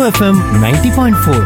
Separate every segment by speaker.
Speaker 1: FM ninety point four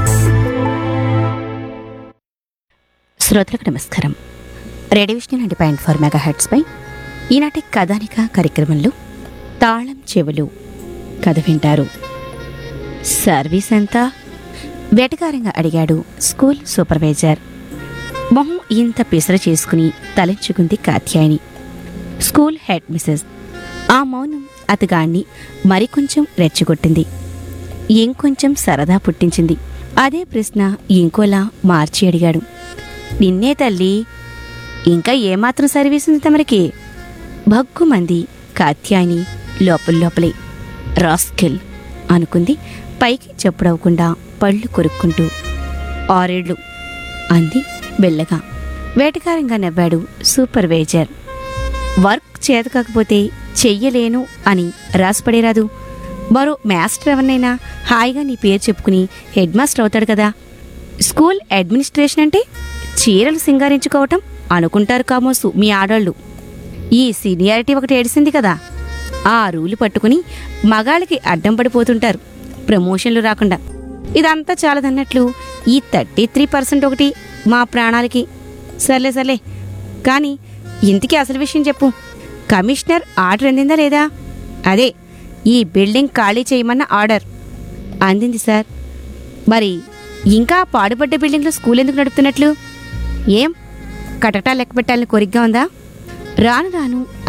Speaker 2: శ్రోతలకు నమస్కారం radio vision ninety point four mega హెడ్స్పై ఈనాటి కథానిక కార్యక్రమంలో తాళం చెవులు కథ వింటారు సర్వీస్ ఎంత వెటకారంగా అడిగాడు స్కూల్ సూపర్వైజర్ మొహం ఇంత పిసర చేసుకుని తలంచుకుంది కాత్యాయని స్కూల్ హెడ్ మిసెస్ ఆ మౌనం అతగాణ్ణి మరికొంచెం రెచ్చగొట్టింది ఇంకొంచెం సరదా పుట్టించింది అదే ప్రశ్న ఇంకోలా మార్చి అడిగాడు నిన్నే తల్లి ఇంకా ఏమాత్రం సర్వీస్ ఉంది తమరికి భగ్గుమంది కాత్యాయని లోపల లోపలే రాస్కెల్ అనుకుంది పైకి చెప్పుడవకుండా పళ్ళు కొరుక్కుంటూ ఆరేళ్లు అంది బెల్లగా వేటకారంగా నవ్వాడు సూపర్వైజర్ వర్క్ చేత కాకపోతే చెయ్యలేను అని రాసిపడేరాదు మరో మాస్టర్ ఎవరినైనా హాయిగా నీ పేరు చెప్పుకుని హెడ్ మాస్టర్ అవుతాడు కదా స్కూల్ అడ్మినిస్ట్రేషన్ అంటే చీరలు సింగారించుకోవటం అనుకుంటారు కామోసు మీ ఆడోళ్ళు ఈ సీనియారిటీ ఒకటి ఏడిసింది కదా ఆ రూలు పట్టుకుని మగాళ్ళకి అడ్డం పడిపోతుంటారు ప్రమోషన్లు రాకుండా ఇదంతా చాలదన్నట్లు ఈ థర్టీ త్రీ పర్సెంట్ ఒకటి మా ప్రాణాలకి సర్లే సర్లే కానీ ఇంటికి అసలు విషయం చెప్పు కమిషనర్ ఆర్డర్ అందిందా లేదా అదే ఈ బిల్డింగ్ ఖాళీ చేయమన్న ఆర్డర్ అందింది సార్ మరి ఇంకా ఆ పాడుపడ్డ బిల్డింగ్లో స్కూల్ ఎందుకు నడుపుతున్నట్లు ఏం కటకటా లెక్క పెట్టాలని కోరికగా ఉందా రాను రాను